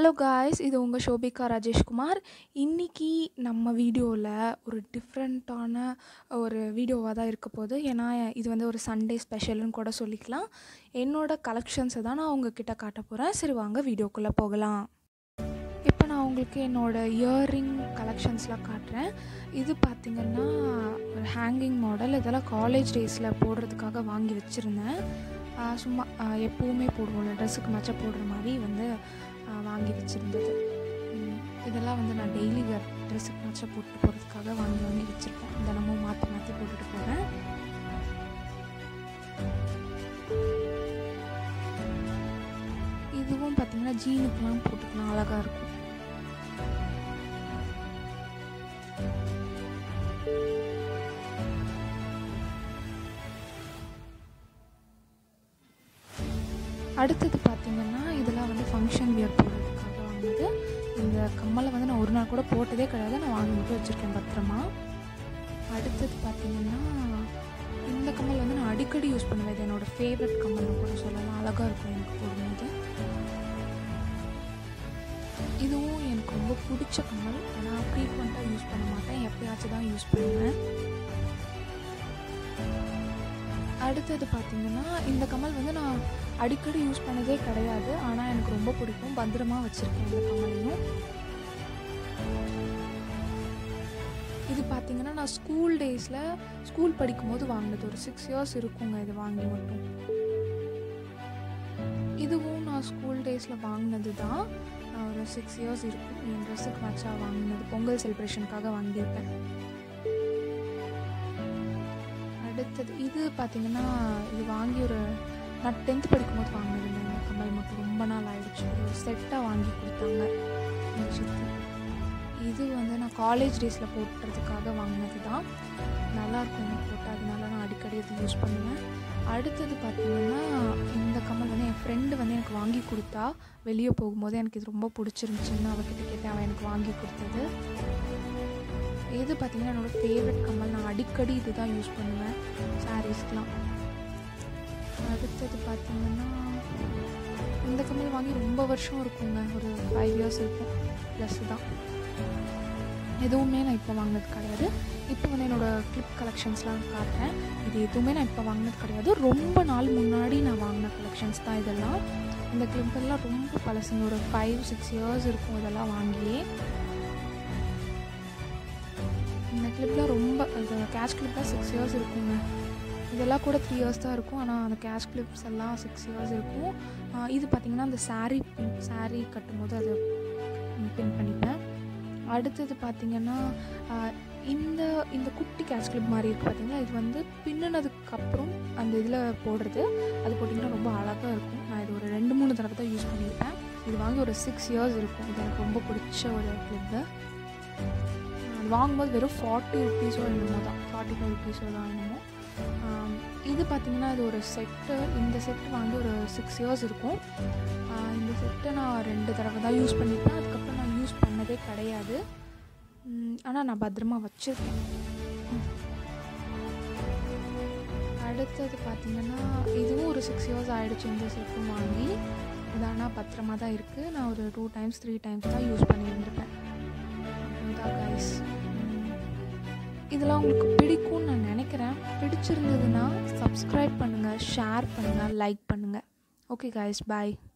hello guys இது உங்கள் ஷோபிகா ராஜேஷ்குமார் இன்றைக்கி நம்ம வீடியோவில் ஒரு டிஃப்ரெண்ட்டான ஒரு வீடியோவாக தான் இருக்க போகுது ஏன்னா இது வந்து ஒரு சண்டே ஸ்பெஷல்னு கூட சொல்லிக்கலாம் என்னோடய கலெக்ஷன்ஸை தான் நான் உங்ககிட்ட காட்ட போகிறேன் சரி வாங்க வீடியோக்குள்ளே போகலாம் இப்போ நான் உங்களுக்கு என்னோடய இயரிங் கலெக்ஷன்ஸ்லாம் காட்டுறேன் இது பார்த்திங்கன்னா ஒரு ஹேங்கிங் மாடல் இதெல்லாம் காலேஜ் டேஸில் போடுறதுக்காக வாங்கி வச்சுருந்தேன் ஆஹ் சும்மா ஆஹ் எப்போவுமே போடுவோம்ல ட்ரெஸ்ஸுக்கு மச்ச போடுற மாதிரி வந்து ஆஹ் வாங்கி வச்சுருந்தது உம் இதெல்லாம் வந்து நான் டெய்லி வேர் ட்ரெஸ்ஸுக்கு மச்ச போட்டு போகிறதுக்காக வாங்கி வாங்கி வச்சுருக்கேன் தினமும் மாற்றி மாற்றி போட்டுட்டு போகிறேன் இதுவும் பார்த்திங்கன்னா ஜீனுக்கெலாம் போட்டுக்கலாம் அழகாக இருக்கும் அடுத்தது பார்த்திங்கன்னா இதெல்லாம் வந்து ஃபங்க்ஷன் வியர் போடுறதுக்காக வாங்கினது இந்த கம்மலை வந்து நான் ஒரு நாள் கூட போட்டதே கிடையாது நான் வாங்கி மட்டும் வச்சுருக்கேன் பத்திரமா அடுத்தது பார்த்திங்கன்னா இந்த கம்மல் வந்து நான் அடிக்கடி யூஸ் பண்ணுவேன் இது என்னோடய ஃபேவரட் கம்மல்னு கூட சொல்லலாம் அழகாக இருக்கும் எனக்கு போடும்போது இதுவும் எனக்கு ரொம்ப பிடிச்ச கம்மல் ஆனால் ஃப்ரீக்வெண்ட்டாக யூஸ் பண்ண மாட்டேன் எப்பயாச்சும் தான் யூஸ் பண்ணுவேன் அடுத்தது பார்த்திங்கன்னா இந்த கம்மல் வந்து நான் அடிக்கடி யூஸ் பண்ணதே கிடையாது ஆனால் எனக்கு ரொம்ப பிடிக்கும் பத்திரமா வச்சுருக்கேன் இந்த கம்மலையும் இது பார்த்திங்கன்னா நான் ஸ்கூல் டேஸில் ஸ்கூல் படிக்கும்போது வாங்கினது ஒரு சிக்ஸ் இயர்ஸ் இருக்குங்க இது வாங்கி மட்டும் இதுவும் நான் ஸ்கூல் டேஸில் வாங்கினது தான் நான் ஒரு சிக்ஸ் இயர்ஸ் இருக்கும் என் ட்ரெஸ்ஸுக்கு மச்சா வாங்கினது பொங்கல் செலிப்ரேஷனுக்காக வாங்கியிருப்பேன் அடுத்தது இது பார்த்திங்கன்னா இது வாங்கி ஒரு நான் டென்த் படிக்கும்போது வாங்கினது இந்த கம்மல் மட்டும் ரொம்ப நாள் ஆயிடுச்சு ஒரு செட்டாக வாங்கி கொடுத்தாங்க எங்கள் சித்தி இது வந்து நான் காலேஜ் டேஸில் போட்டுறதுக்காக வாங்கினது தான் நல்லாயிருக்கும் எனக்கு போட்டு அதனால நான் அடிக்கடி இது யூஸ் பண்ணுவேன் அடுத்தது பார்த்திங்கன்னா இந்த கம்மல் வந்து என் ஃப்ரெண்டு வந்து எனக்கு வாங்கி கொடுத்தா வெளியே போகும்போது எனக்கு இது ரொம்ப பிடிச்சிருந்துச்சின்னு அவகிட்ட கேட்டேன் அவன் எனக்கு வாங்கி கொடுத்தது இது பார்த்திங்கன்னா என்னோடய ஃபேவரட் கம்மல் நான் அடிக்கடி இது தான் யூஸ் பண்ணுவேன் சாரீஸ்க்கெலாம் அடுத்தது பார்த்திங்கன்னா இந்த கம்மல் வாங்கி ரொம்ப வருஷம் இருக்குங்க ஒரு ஃபைவ் இயர்ஸ் இருக்கும் ப்ளஸ் தான் எதுவுமே நான் இப்போ வாங்கினது கிடையாது இப்போ வந்து என்னோடய கிளிப் கலெக்ஷன்ஸ்லாம் காட்டுறேன் இது எதுவுமே நான் இப்போ வாங்கினது கிடையாது ரொம்ப நாள் முன்னாடி நான் வாங்கின கலெக்ஷன்ஸ் தான் இதெல்லாம் இந்த கிளிப்பெல்லாம் ரொம்ப பழசுங்க ஒரு ஃபைவ் சிக்ஸ் இயர்ஸ் இருக்கும் இதெல்லாம் வாங்கியே இந்த கிளிப்லாம் ரொம்ப அந்த கேஷ் கிளிப்லாம் சிக்ஸ் இயர்ஸ் இருக்குங்க இதெல்லாம் கூட த்ரீ இயர்ஸ் தான் இருக்கும் ஆனால் அந்த கேஷ் கிளிப்ஸ் எல்லாம் சிக்ஸ் இயர்ஸ் இருக்கும் ஆஹ் இது பார்த்திங்கன்னா அந்த saree saree கட்டும்போது அதை பின் பண்ணிப்பேன் அடுத்தது பார்த்திங்கன்னா ஆஹ் இந்த இந்த குட்டி கேஷ் கிளிப் மாதிரி இருக்குது பார்த்தீங்களா இது வந்து பின்னுனதுக்கப்புறம் அந்த இதில் போடுறது அது போட்டிங்கன்னா ரொம்ப அழகாக இருக்கும் நான் இது ஒரு ரெண்டு மூணு தடவை தான் யூஸ் பண்ணியிருப்பேன் இது வாங்கி ஒரு சிக்ஸ் இயர்ஸ் இருக்கும் இது எனக்கு ரொம்ப பிடிச்ச ஒரு கிளிப்பு அது வாங்கும்போது வெறும் ஃபார்ட்டி ருபீஸோ என்னமோ தான் ஃபார்ட்டி ஃபைவ் ருபீஸோ தான் என்னமோ ஆம், இது பார்த்திங்கன்னா இது ஒரு செட்டு இந்த செட்டு வாங்கி ஒரு சிக்ஸ் இயர்ஸ் இருக்கும் ஆ, இந்த செட்டை நான் ரெண்டு தடவை தான் யூஸ் பண்ணியிருப்பேன் அதுக்கப்புறம் நான் யூஸ் பண்ணதே கிடையாது ஆனால் நான் பத்திரமா வச்சுருக்கேன் அடுத்தது பார்த்திங்கன்னா இதுவும் ஒரு சிக்ஸ் இயர்ஸ் ஆகிடுச்சு இந்த செட்டும் வாங்கி இது ஆனால் பத்திரமா தான் இருக்குது நான் ஒரு டூ டைம்ஸ் த்ரீ டைம்ஸ் தான் யூஸ் பண்ணியிருந்திருப்பேன் அவ்வளோதான் கைஸ் இதெல்லாம் உங்களுக்கு பிடிக்கும்னு நான் நினைக்கிறேன் பிடிச்சிருந்ததுன்னா சப்ஸ்கிரைப் பண்ணுங்கள் ஷேர் பண்ணுங்கள் லைக் பண்ணுங்கள் ஓகே கைஸ் பாய்